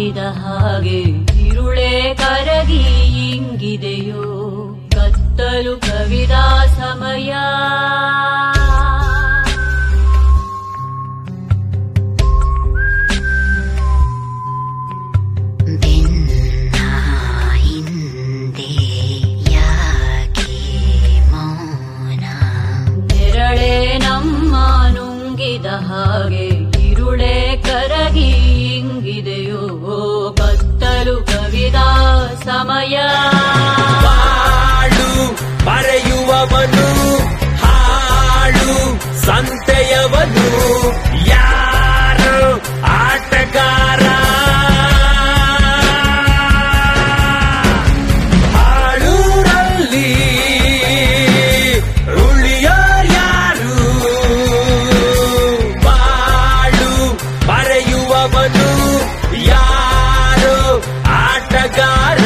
ನುಂಗಿದ ಹಾಗೆ ഇരുളെ ಕರಗಿ ಇಂಗಿದೆಯೋ ಕತ್ತಲು ಕವಿದ ಸಮಯ ಬೆನ್ನ ಹಿಂದೆ ಯಾಕೆ ಮೌನ ನೆರಳೆ ನಮ್ಮ ನುಂಗಿದ ಹಾಗೆ ഇരുളെ ಕರಗಿ ಇಂಗಿದೆಯೋ ಕತ್ತಲು ಕವಿದ ಸಮಯ ಬಾಳು ಬರೆಯುವವನು ಹಾಳು ಸಂತೆಯವನು ಯಾರು ಆಟಗಾರ ಹಾಳೂರಲ್ಲಿ ಉಳಿಯೋರ್ಯಾರು ಬಾಳು ಬರೆಯುವವನು ಯಾರು ಆಟಗಾರ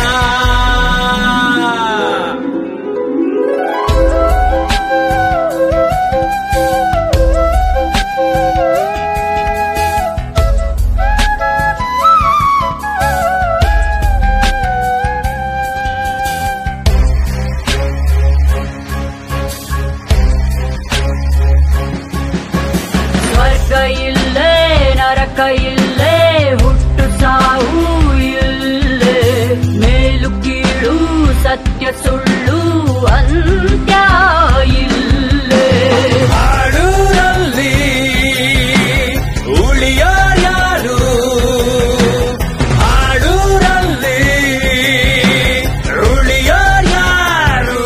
ಸ್ವರ್ಗ ಇಲ್ಲೇ ನರಕ ಇಲ್ಲೇ ಹುಟ್ಟು ಸಾವು ಇಲ್ಲೇ ಮೇಲು ಕೀಳು ಸತ್ಯ ಸುಳ್ಳು ಅಂತ್ಯ ಇಲ್ಲೇ ಹಾಡೂರಲ್ಲಿ ಉಳಿಯೋರ್ಯಾರು ಹಾಡೂರಲ್ಲಿ ಉಳಿಯೋರ್ಯಾರು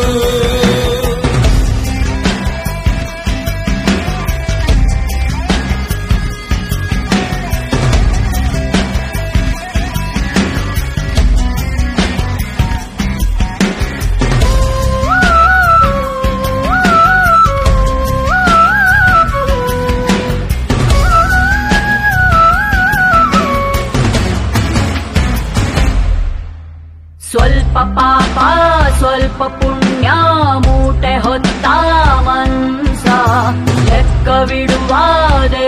ಸ್ವಲ್ಪ ಪಾಪ ಸ್ವಲ್ಪ ಪುಣ್ಯ ಮೂಟೆ ಹೊತ್ತ ಮನ್ಸ ಲೆಕ್ಕವಿಡುವ